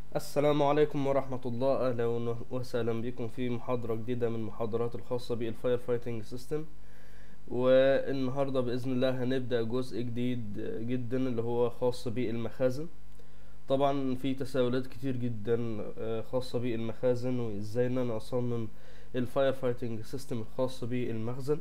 السلام عليكم ورحمة الله أهلا وسهلا بكم في محاضرة جديدة من محاضرات الخاصة بالفاير فايتنج سيستم والنهاردة بإذن الله هنبدأ جزء جديد جدا اللي هو خاص بالمخازن طبعا في تساؤلات كتير جدا آه، خاصة بالمخازن وازاي ان انا اصمم الفاير فايتنج سيستم الخاص بالمخزن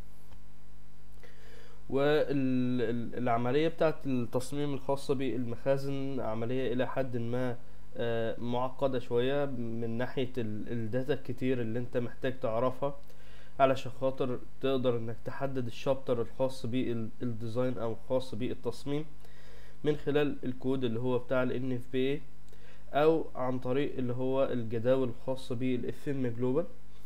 والعملية بتاعت التصميم الخاصة بالمخازن عملية إلى حد ما آه، معقدة شوية من ناحية ال- الداتا الكتير اللي انت محتاج تعرفها علشان خاطر تقدر انك تحدد الشابتر الخاص بالديزاين او الخاص بالتصميم من خلال الكود اللي هو بتاع ال NFPA او عن طريق اللي هو الجداول الخاصة بال FM Global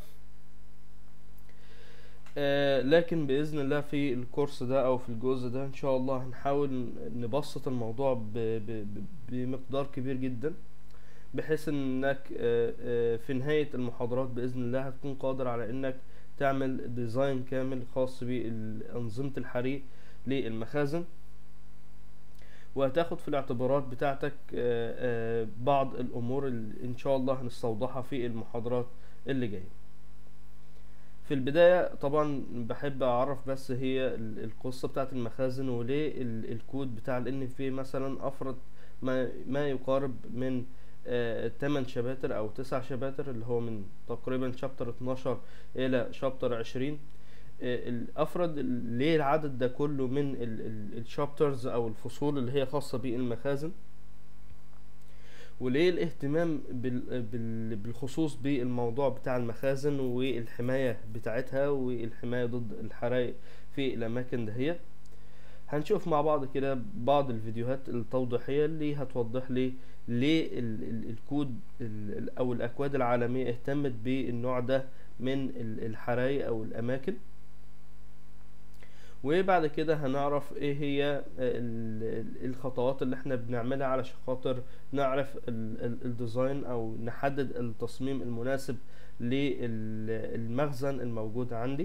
آه لكن بإذن الله في الكورس ده أو في الجزء ده إن شاء الله هنحاول نبسط الموضوع ب ب ب بمقدار كبير جدا بحيث إنك آه آه في نهاية المحاضرات بإذن الله هتكون قادر على إنك تعمل ديزاين كامل خاص بأنظمة الحريق للمخازن وهتاخد في الاعتبارات بتاعتك آه آه بعض الأمور اللي إن شاء الله هنستوضحها في المحاضرات اللي جاية في البداية طبعا بحب أعرف بس هي ال- القصة بتاعت المخازن وليه ال- الكود بتاع ال NFPA مثلا أفرض ما, ما يقارب من آه 8 شباتر أو 9 شباتر اللي هو من تقريبا شابتر 12 إلى شابتر 20 آه، ال- أفرض ال- ليه العدد ده كله من الشابترز أو الفصول اللي هي خاصة بالمخازن وليه الاهتمام بال... بال... بالخصوص بالموضوع بتاع المخازن والحماية بتاعتها والحماية ضد الحرائق في الأماكن دهيت هنشوف مع بعض كده بعض الفيديوهات التوضيحية اللي هتوضح لي ليه ال... ال... الكود ال... ال- أو الأكواد العالمية اهتمت بالنوع ده من ال- الحرائق أو الأماكن وبعد كده هنعرف ايه هي ال- ال- الخطوات اللي احنا بنعملها علشان خاطر نعرف ال- ال- الديزاين او نحدد التصميم المناسب للمخزن الموجود عندي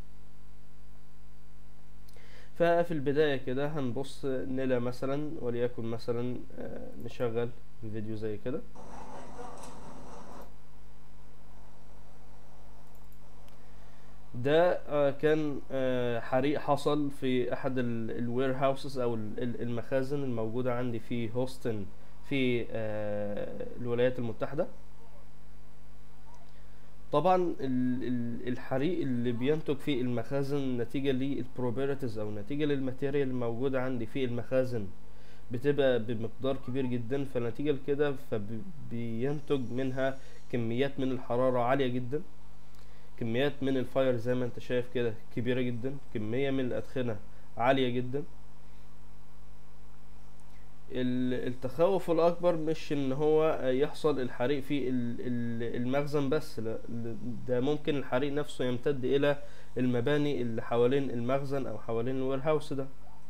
ففي البداية كده هنبص نلاقي مثلا وليكن مثلا آه، نشغل الفيديو زي كده ده آه، كان آه، حريق حصل في احد الوير هاوسز او ال- ال- المخازن الموجودة عندي في هوستن في آه، الولايات المتحدة طبعا ال- ال- الحريق اللي بينتج في المخازن نتيجة للبروبرتيز او نتيجة للماتيريال الموجودة عندي في المخازن بتبقى بمقدار كبير جدا فنتيجة لكده فبينتج منها كميات من الحرارة عالية جدا كميات من الفاير زي ما انت شايف كده كبيرة جدا كمية من الأدخنة عالية جدا ال- التخوف الأكبر مش إن هو يحصل الحريق في ال- ال- المخزن بس لا ل- ده ممكن الحريق نفسه يمتد إلى المباني اللي حوالين المخزن أو حوالين الوير هاوس ده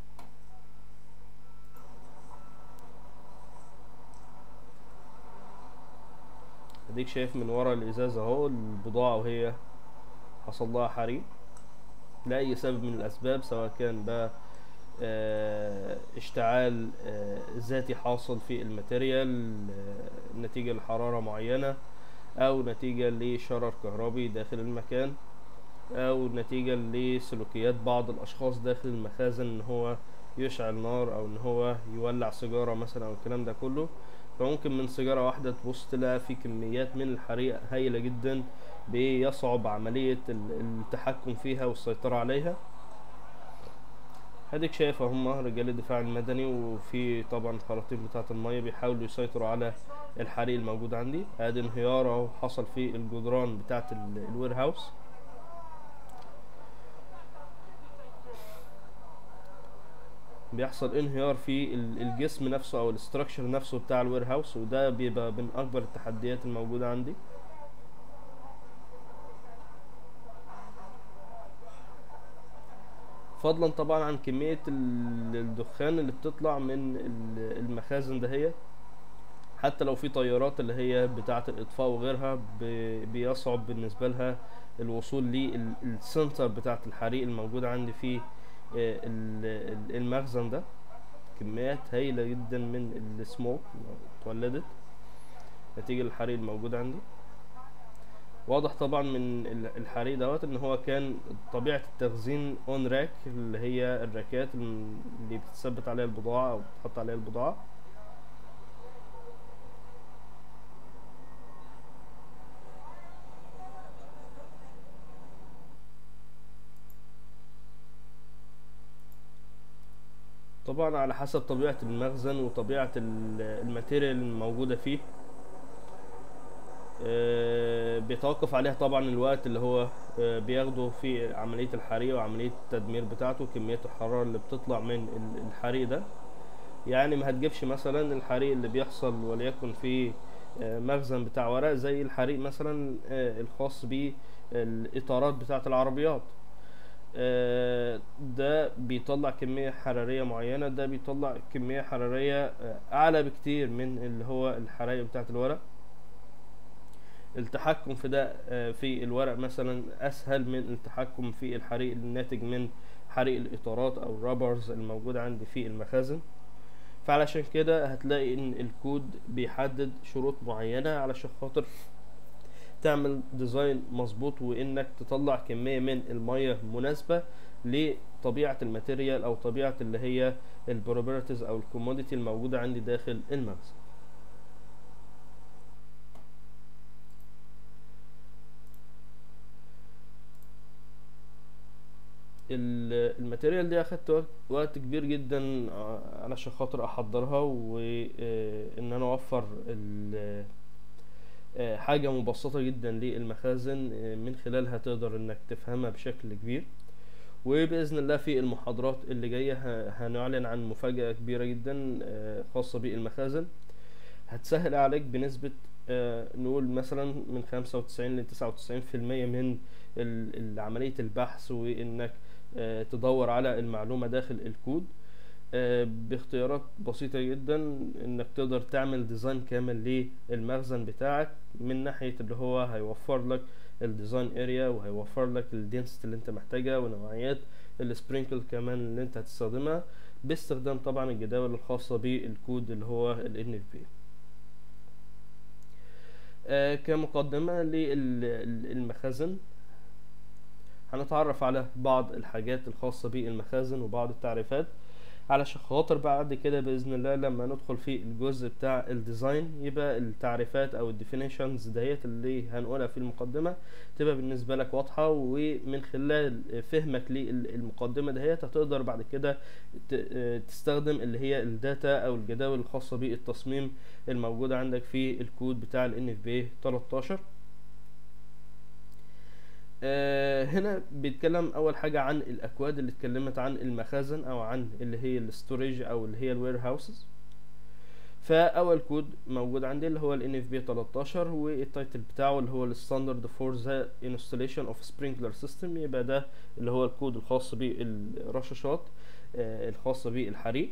اديك شايف من ورا الإزاز أهو البضاعة وهي حصل لها حريق لأي سبب من الأسباب سواء كان بقى آه، اشتعال آه، ذاتي حاصل في الماتيريال آه، نتيجة لحرارة معينة أو نتيجة لشرر كهربي داخل المكان أو نتيجة لسلوكيات بعض الأشخاص داخل المخازن إن هو يشعل نار أو إن هو يولع سيجارة مثلا أو الكلام ده كله فممكن من سيجارة واحدة تبص تلاقي في كميات من الحريق هايلة جدا بيصعب عملية ال- التحكم فيها والسيطرة عليها هديك شايف هم رجال الدفاع المدني وفي طبعا خراطيم بتاعة المية بيحاولوا يسيطروا على الحريق الموجود عندي ادي انهيار اهو حصل في الجدران بتاعة ال- الوير هاوس بيحصل انهيار في ال- الجسم نفسه او الاستراكشر نفسه بتاع الوير هاوس وده بيبقى من اكبر التحديات الموجودة عندي فضلا طبعا عن كمية ال- الدخان اللي بتطلع من ال- المخازن دهيت حتى لو في طيارات اللي هي بتاعة الإطفاء وغيرها ب- بيصعب بالنسبة لها الوصول للسنتر بتاعة الحريق الموجودة عندي في آه، ال- ال- المخزن ده كميات هايلة جدا من السموك اتولدت نتيجة للحريق الموجود عندي واضح طبعا من ال- الحريق دوت ان هو كان طبيعة التخزين اون راك اللي هي الراكات اللي بتثبت عليها البضاعة او بتحط عليها البضاعة طبعا على حسب طبيعة المخزن وطبيعة ال- الماتيريال الموجودة فيه آه، بيتوقف عليها طبعا الوقت اللي هو آه، بياخده في عملية الحريق وعملية التدمير بتاعته كمية الحرارة اللي بتطلع من ال- الحريق ده يعني ما هتجيبش مثلا الحريق اللي بيحصل وليكن في آه، مخزن بتاع ورق زي الحريق مثلا آه، الخاص بالإطارات بتاعة العربيات آه، ده بيطلع كمية حرارية معينة ده بيطلع كمية حرارية آه، أعلى بكتير من اللي هو الحرائق بتاعة الورق التحكم في ده آه، في الورق مثلا أسهل من التحكم في الحريق الناتج من حريق الإطارات أو الرابرز الموجودة عندي في المخازن فعلشان كده هتلاقي إن الكود بيحدد شروط معينة علشان خاطر تعمل ديزاين مظبوط وانك تطلع كمية من المية مناسبة لطبيعة الماتيريال او طبيعة اللي هي البروبرتيز او الكوموديتي الموجودة عندي داخل المخزن ال- الماتيريال دي اخدت وقت- وقت كبير جدا ع- علشان خاطر احضرها وان انا اوفر ال- آه، حاجة مبسطة جدا للمخازن آه، من خلالها تقدر انك تفهمها بشكل كبير وبإذن الله في المحاضرات اللي جاية ه- هنعلن عن مفاجأة كبيرة جدا آه، خاصة بالمخازن هتسهل عليك بنسبة آه، نقول مثلا من خمسة وتسعين لتسعة وتسعين في المية من ال- ال- عملية البحث وإنك آه، تدور على المعلومة داخل الكود آه، باختيارات بسيطة جدا انك تقدر تعمل ديزاين كامل للمخزن بتاعك من ناحية اللي هو هيوفر لك الديزاين اريا وهيوفر لك الدنسيتي اللي انت محتاجها ونوعيات السبرينكل كمان اللي انت هتستخدمها باستخدام طبعا الجداول الخاصة بالكود اللي هو ال NFP آه كمقدمة للمخازن هنتعرف على بعض الحاجات الخاصة بالمخازن وبعض التعريفات علشان خاطر بعد كده بإذن الله لما ندخل في الجزء بتاع الديزاين يبقى التعريفات أو الديفينيشنز ديت اللي هنقولها في المقدمة تبقى بالنسبة لك واضحة ومن خلال فهمك للمقدمة دهيت هتقدر بعد كده ت- تستخدم اللي هي الداتا أو الجداول الخاصة بالتصميم الموجودة عندك في الكود بتاع ال NFPA 13 آه، هنا بيتكلم اول حاجه عن الاكواد اللي اتكلمت عن المخازن او عن اللي هي الاستوريج او اللي هي الوير هاوسز فاول كود موجود عندي اللي هو ال NFP 13 والتايتل بتاعه اللي هو الستاندرد فور ذا انستليشن اوف سبرينكلر سيستم يبقى ده اللي هو الكود الخاص بالرشاشات آه، الخاصه بالحريق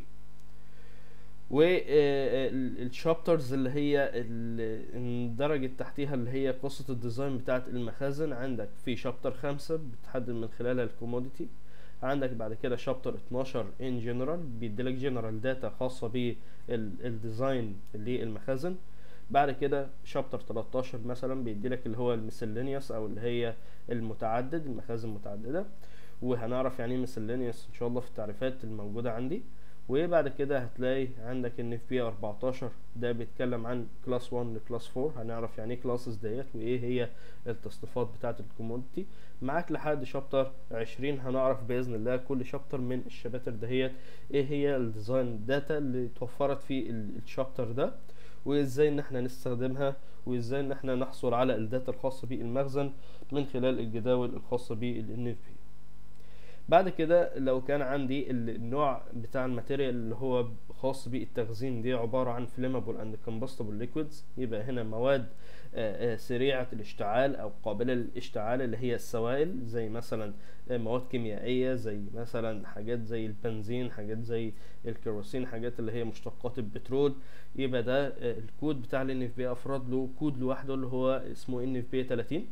والشابترز اللي هي ال- اندرجت تحتيها اللي هي قصة الديزاين بتاعت المخازن عندك في شابتر خمسة بتحدد من خلالها الكوموديتي عندك بعد كده شابتر 12 ان جنرال بيديلك جنرال داتا خاصة بالديزاين للمخازن بعد كده شابتر 13 مثلا بيديلك اللي هو الميسلينيوس او اللي هي المتعدد المخازن المتعددة وهنعرف يعني ايه miscellaneous ان شاء الله في التعريفات الموجودة عندي وبعد كده هتلاقي عندك ان في 14 ده بيتكلم عن كلاس 1 لكلاس 4 هنعرف يعني ايه كلاسز ديت وايه هي التصنيفات بتاعه الكوموديتي معاك لحد شابتر 20 هنعرف باذن الله كل شابتر من الشباتر دهيت ايه هي الديزاين داتا اللي اتوفرت في ال- الشابتر ده وازاي ان احنا نستخدمها وازاي ان احنا نحصل على الداتا الخاصه بالمخزن من خلال الجداول الخاصه بال NFP بعد كده لو كان عندي ال- النوع بتاع الماتيريال اللي هو خاص بالتخزين دي عبارة عن flammable and combustible liquids يبقى هنا مواد آه، آه، سريعة الاشتعال أو قابلة للاشتعال اللي هي السوائل زي مثلا آه، مواد كيميائية زي مثلا حاجات زي البنزين حاجات زي الكيروسين حاجات اللي هي مشتقات البترول يبقى ده آه، الكود بتاع ال NFP أفراد له كود لوحده اللي هو اسمه NFP 30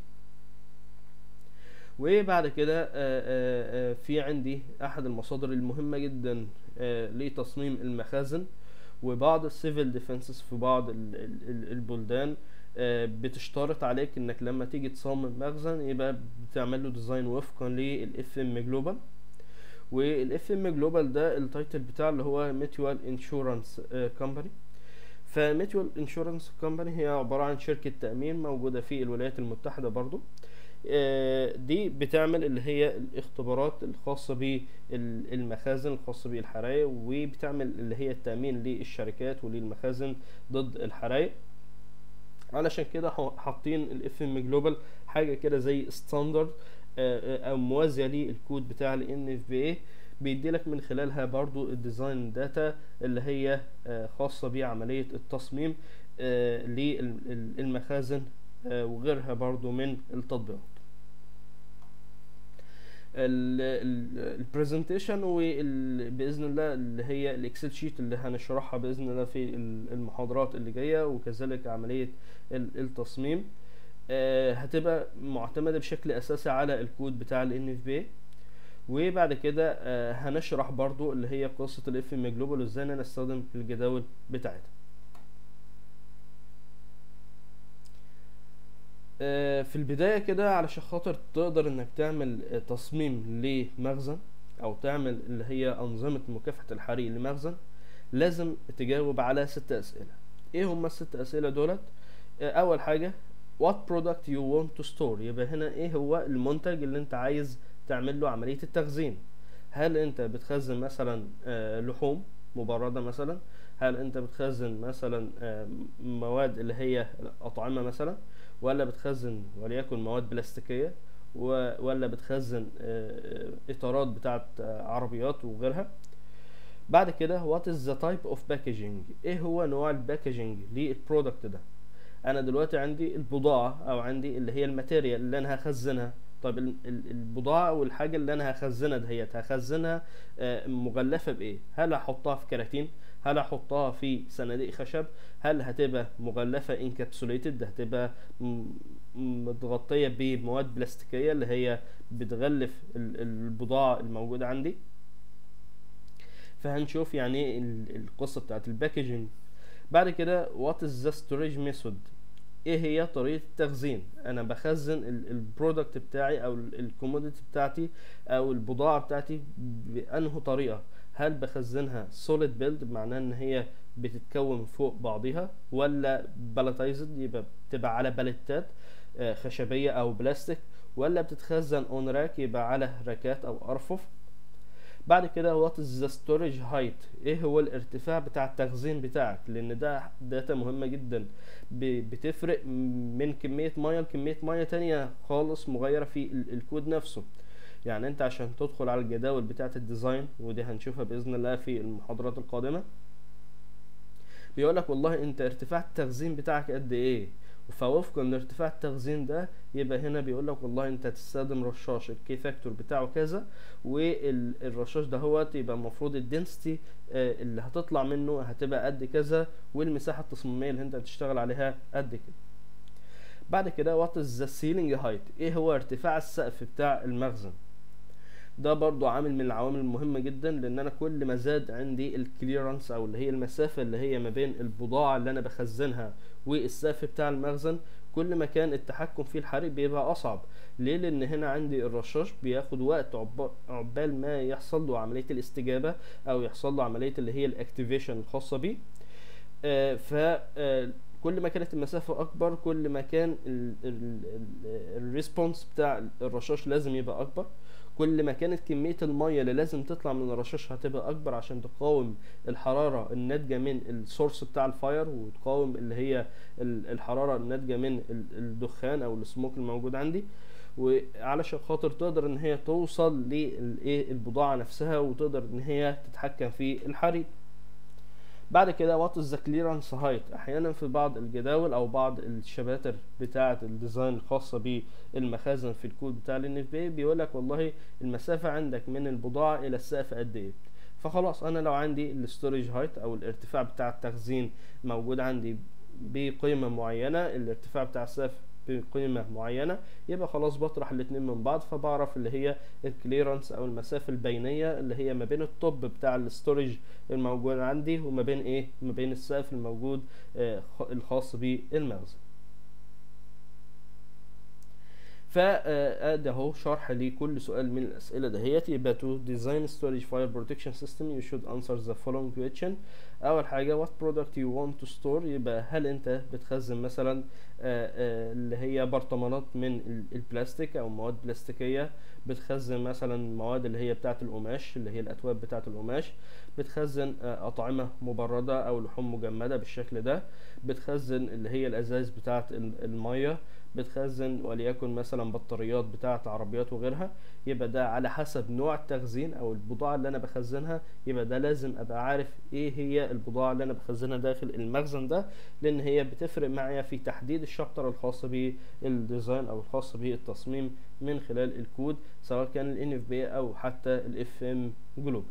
وبعد كده آه، آه، آه، في عندي احد المصادر المهمه جدا آه، لتصميم المخازن وبعض السيفل ديفنسز في بعض ال- ال- ال- البلدان آه، بتشترط عليك انك لما تيجي تصمم مخزن يبقى بتعمل له ديزاين وفقا للاف ام جلوبال والاف ام جلوبال ده التايتل بتاعه اللي هو ميتوال انشورنس كومباني فميتوال انشورنس كومباني هي عبارة عن شركة تأمين موجودة في الولايات المتحدة برضو آه، دي بتعمل اللي هي الاختبارات الخاصة بالمخازن الخاصة بالحرايق وبتعمل اللي هي التأمين للشركات وللمخازن ضد الحرايق علشان كده ح- حاطين الاف ام جلوبال حاجة كده زي ستاندرد او موازية للكود بتاع ال NFPA بيديلك من خلالها برضو الديزاين داتا اللي هي آه، خاصة بعملية التصميم آه، للمخازن آه، وغيرها برضو من التطبيقات البرزنتيشن وباذن الله اللي هي الاكسل شيت اللي هنشرحها باذن الله في ال- المحاضرات اللي جايه وكذلك عمليه ال- التصميم آه، هتبقى معتمده بشكل اساسي على الكود بتاع ال NFPA وبعد كده آه، هنشرح برضو اللي هي قصه الاف ام جلوبال وازاي نستخدم الجداول بتاعتها آه، في البداية كده علشان خاطر تقدر انك تعمل آه، تصميم لمخزن او تعمل اللي هي انظمة مكافحة الحريق لمخزن لازم تجاوب على ست اسئلة ايه هما الست اسئلة دولت آه، اول حاجة what product you want to store يبقى هنا ايه هو المنتج اللي انت عايز تعمل له عملية التخزين هل انت بتخزن مثلا آه، لحوم مبردة مثلا هل انت بتخزن مثلا آه، مواد اللي هي اطعمة مثلا ولا بتخزن وليكن مواد بلاستيكية و- ولا بتخزن آه، اطارات بتاعت آه، عربيات وغيرها بعد كده what is the type of packaging ايه هو نوع الباكجينج للبرودكت ده انا دلوقتي عندي البضاعة او عندي اللي هي الماتيريال اللي انا هخزنها طيب ال- ال- البضاعة والحاجة اللي انا هخزنها دهيت هخزنها آه، مغلفة بايه هل هحطها في كراتين هل هحطها في صناديق خشب هل هتبقى مغلفة انكابسوليتد هتبقى م- متغطية بمواد بلاستيكية اللي هي بتغلف ال- البضاعة الموجودة عندي فهنشوف يعني ايه ال- القصة بتاعت الباكجينج بعد كده what is the storage method ايه هي طريقة التخزين انا بخزن البرودكت بتاعي او الكوموديتي بتاعتي او البضاعة بتاعتي بانه طريقة هل بخزنها solid build بمعناه ان هي بتتكون فوق بعضها ولا بلاتايزد يبقى بتبقى على باليتات آه، خشبية او بلاستيك ولا بتتخزن اون راك يبقى على راكات او ارفف بعد كده وات از ذا ستورج هايت ايه هو الارتفاع بتاع التخزين بتاعك لان ده داتا مهمه جدا ب- بتفرق من كميه ميه لكميه ميه تانية خالص مغيره في ال- الكود نفسه يعني انت عشان تدخل على الجداول بتاعه الديزاين ودي هنشوفها باذن الله في المحاضرات القادمه بيقول لك والله انت ارتفاع التخزين بتاعك قد ايه فوفقا لارتفاع التخزين ده يبقى هنا بيقول لك والله انت هتستخدم رشاش الكي فاكتور بتاعه كذا والرشاش ده هو يبقى المفروض الدنسيتي اللي هتطلع منه هتبقى قد كذا والمساحه التصميميه اللي انت هتشتغل عليها قد كده بعد كده وات از ذا سيلينج هايت ايه هو ارتفاع السقف بتاع المخزن ده برضو عامل من العوامل المهمة جدا لان انا كل ما زاد عندي الكليرنس او اللي هي المسافة اللي هي ما بين البضاعة اللي انا بخزنها والسقف بتاع المخزن كل ما كان التحكم في الحريق بيبقى اصعب ليه لان هنا عندي الرشاش بياخد وقت عب- عقبال ما يحصل له عملية الاستجابة او يحصل له عملية اللي هي الاكتيفيشن الخاصة بيه آه، ف آه، كل ما كانت المسافة أكبر كل ما كان الريسبونس بتاع الرشاش لازم يبقى أكبر كل ما كانت كمية المية اللي لازم تطلع من الرشاش هتبقى أكبر عشان تقاوم الحرارة الناتجة من السورس بتاع الفاير وتقاوم اللي هي ال- الحرارة الناتجة من ال- الدخان أو السموك الموجود عندي وعلشان خاطر تقدر ان هي توصل للايه البضاعة نفسها وتقدر ان هي تتحكم في الحريق بعد كده وات از ذا كليرنس هايت احيانا في بعض الجداول او بعض الشباتر بتاعه الديزاين الخاصه بالمخازن في الكود بتاع ال NFPA بيقول لك والله المسافه عندك من البضاعه الى السقف قد ايه فخلاص انا لو عندي الستورج هايت او الارتفاع بتاع التخزين موجود عندي بقيمه معينه الارتفاع بتاع السقف بقيمه معينه يبقى خلاص بطرح الاتنين من بعض فبعرف اللي هي الكليرنس او المسافه البينيه اللي هي ما بين التوب بتاع الاستورج الموجود عندي وما بين ايه ما بين السقف الموجود آه، خ- الخاص بالمخزن فادي اهو شرح لكل سؤال من الاسئله دهيت يبقى to design storage fire protection system you should answer the following question اول حاجه what product you want to store يبقى هل انت بتخزن مثلا آه، آه، اللي هي برطمانات من ال- البلاستيك او مواد بلاستيكيه بتخزن مثلا مواد اللي هي بتاعه القماش اللي هي الاتواب بتاعه القماش بتخزن آه، اطعمه مبرده او لحوم مجمده بالشكل ده بتخزن اللي هي الازاز بتاعه ال- الميه بتخزن وليكن مثلا بطاريات بتاعه عربيات وغيرها يبقى ده على حسب نوع التخزين او البضاعه اللي انا بخزنها يبقى ده لازم ابقى عارف ايه هي البضاعه اللي انا بخزنها داخل المخزن ده لان هي بتفرق معايا في تحديد الشابتر الخاص بالديزاين او الخاص بالتصميم من خلال الكود سواء كان ال NFPA او حتى ال FM Global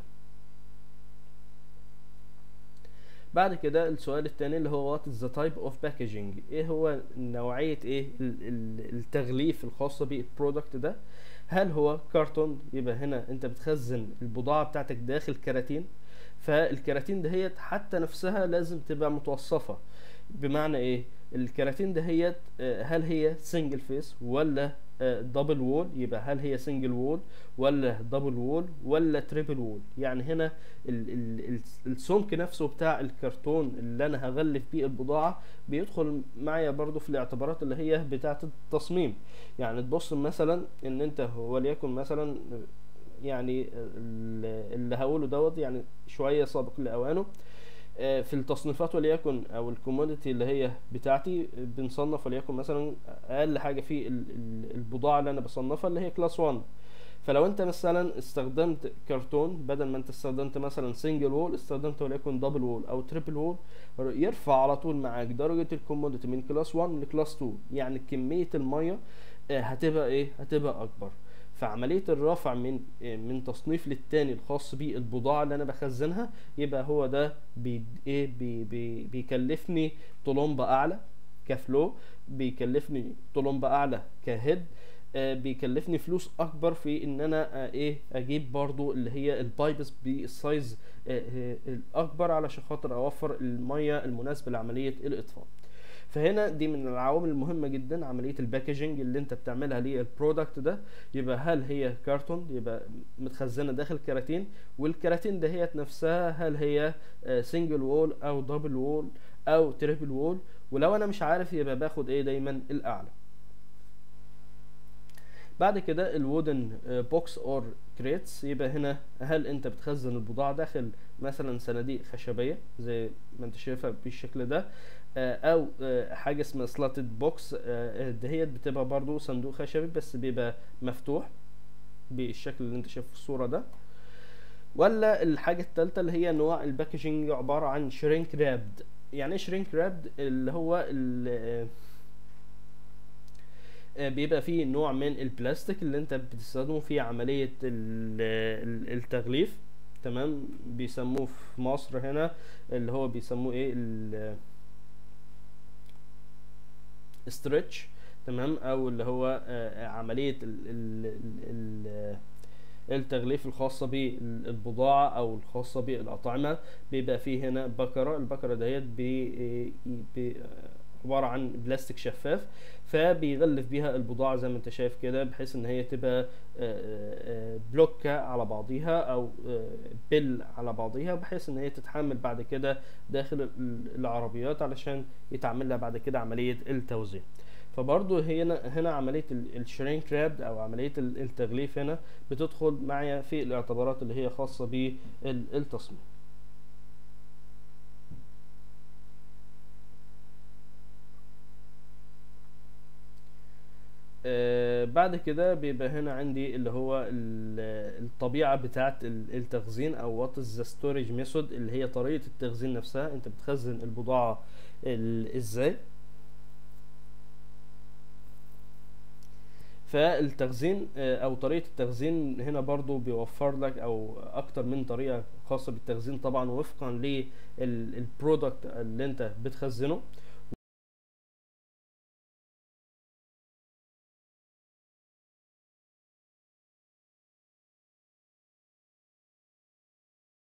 بعد كده السؤال التاني اللي هو what is the type of packaging ايه هو نوعية ايه ال- ال- التغليف الخاصة بالبرودكت ده هل هو كرتون يبقى هنا انت بتخزن البضاعة بتاعتك داخل كراتين فالكراتين دهيت حتى نفسها لازم تبقى متوصفة بمعنى ايه الكراتين دهيت آه، هل هي سنجل فيس ولا دبل وول يبقى هل هي سنجل وول ولا دبل وول ولا تريبل وول يعني هنا ال ال ال السمك نفسه بتاع الكرتون اللي انا هغلف بيه البضاعه بيدخل معايا برضو في الاعتبارات اللي هي بتاعه التصميم يعني تبص مثلا ان انت وليكن مثلا يعني ال- اللي هقوله دوت يعني شويه سابق لاوانه آه، في التصنيفات وليكن او الكوموديتي اللي هي بتاعتي بنصنف وليكن مثلا اقل حاجه في ال- ال- البضاعه اللي انا بصنفها اللي هي كلاس 1 فلو انت مثلا استخدمت كرتون بدل ما انت استخدمت مثلا سنجل وول استخدمت وليكن دبل وول او تريبل وول يرفع على طول معاك درجه الكوموديتي من كلاس 1 لكلاس 2 يعني كميه الميه آه، هتبقى ايه هتبقى اكبر فعمليه الرفع من آه، من تصنيف للتاني الخاص بالبضاعه اللي انا بخزنها يبقى هو ده بي ايه بي بي بيكلفني طلمبه اعلى كفلو بيكلفني طلمبه اعلى كهيد آه، بيكلفني فلوس اكبر في ان انا آه، ايه اجيب برضو اللي هي البايبس بالسايز آه، آه، الاكبر علشان خاطر اوفر الميه المناسبه لعمليه الاطفاء فهنا دي من العوامل المهمه جدا عمليه الباكجينج اللي انت بتعملها للبرودكت ده يبقى هل هي كرتون يبقى متخزنه داخل كراتين والكراتين دهيت نفسها هل هي سنجل وول او دبل وول او تريبل وول ولو انا مش عارف يبقى باخد ايه دايما الاعلى بعد كده الوودن بوكس اور كريتس يبقى هنا هل انت بتخزن البضاعه داخل مثلا صناديق خشبيه زي ما انت شايفها بالشكل ده آه، او آه، حاجه اسمها سلاتد بوكس دهيت بتبقى برضو صندوق خشبي بس بيبقى مفتوح بالشكل اللي انت شايفه في الصوره ده ولا الحاجه الثالثه اللي هي نوع الباكجينج عباره عن شرينك رابد يعني ايه شرينك رابد اللي هو ال- آه، بيبقى فيه نوع من البلاستيك اللي انت بتستخدمه في عملية ال- ال- التغليف تمام بيسموه في مصر هنا اللي هو بيسموه ايه ال ستريتش تمام او اللي هو آه، عملية ال ال ال ال التغليف الخاصة بالبضاعة أو الخاصة بالأطعمة بيبقى فيه هنا بكرة البكرة دهيت بي بي عبارة عن بلاستيك شفاف فبيغلف بيها البضاعة زي ما انت شايف كده بحيث ان هي تبقى آه، آه، بلوكة على بعضيها او آه، بل على بعضيها بحيث ان هي تتحمل بعد كده داخل ال- العربيات علشان يتعمل لها بعد كده عملية التوزيع فبرضه هنا هنا عمليه الشرينك راب او عمليه ال- التغليف هنا بتدخل معايا في الاعتبارات اللي هي خاصه بالتصميم آه، بعد كده بيبقى هنا عندي اللي هو ال- الطبيعة بتاعة ال- التخزين او وات از ذا ستورج ميثود اللي هي طريقة التخزين نفسها انت بتخزن البضاعة ال- ازاي فالتخزين آه، او طريقة التخزين هنا برضو بيوفر لك او اكتر من طريقة خاصة بالتخزين طبعا وفقا للبرودكت اللي انت بتخزنه